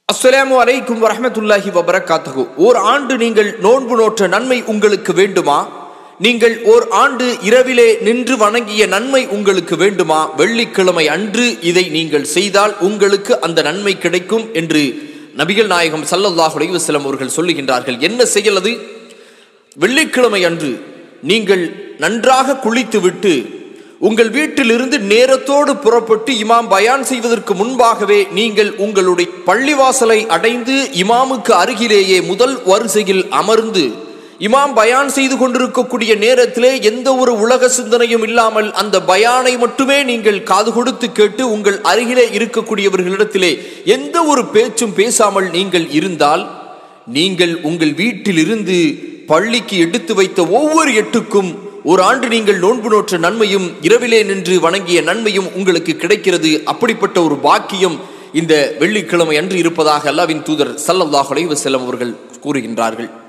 அஸ்ஸலாமு அலைக்கும் வரஹ்மத்துல்லாஹி வபரகாத்துஹு ஓர் ஆண்டு நீங்கள் நோன்பு நோற்ற நன்மை உங்களுக்கு வேண்டுமா நீங்கள் ஓர் ஆண்டு இரவிலே நின்று வணங்கிய நன்மை உங்களுக்கு வேண்டுமா வெள்ளிக்கிழமை அன்று இதை நீங்கள் செய்தால் உங்களுக்கு அந்த நன்மை கிடைக்கும் என்று நபிகள் நாயகம் ஸல்லல்லாஹு அலைஹி வஸல்லம் அவர்கள் சொல்லுகின்றார்கள் என்ன செயல் அது வெள்ளிக்கிழமை அன்று நீங்கள் நன்றாக குளித்துவிட்டு உங்கள் வீட்டிலிருந்து நேரத்தோடு புறப்பட்டு இமாம் பயான் செய்வதற்கு முன்பாகவே நீங்கள் உங்களுடைய பள்ளிவாசலை அடைந்து இமாமுக்கு அருகிலேயே முதல் வரிசையில் அமர்ந்து இமாம் பயான் செய்து கொண்டிருக்கக்கூடிய நேரத்திலே எந்த ஒரு உலக சிந்தனையும் இல்லாமல் அந்த பயானை மட்டுமே நீங்கள் காது கொடுத்து கேட்டு உங்கள் அருகிலே இருக்கக்கூடியவர்களிடத்திலே எந்த ஒரு பேச்சும் பேசாமல் நீங்கள் இருந்தால் நீங்கள் உங்கள் வீட்டிலிருந்து பள்ளிக்கு எடுத்து வைத்த ஒவ்வொரு எட்டுக்கும் ஒரு ஆண்டு நீங்கள் நோன்பு நோற்ற நன்மையும் இரவிலே நின்று வணங்கிய நன்மையும் உங்களுக்கு கிடைக்கிறது அப்படிப்பட்ட ஒரு பாக்கியம் இந்த வெள்ளிக்கிழமை அன்று இருப்பதாக அல்லாவின் தூதர் ஸல்லல்லாஹு அலைஹி வஸல்லம் அவர்கள் கூறுகின்றார்கள்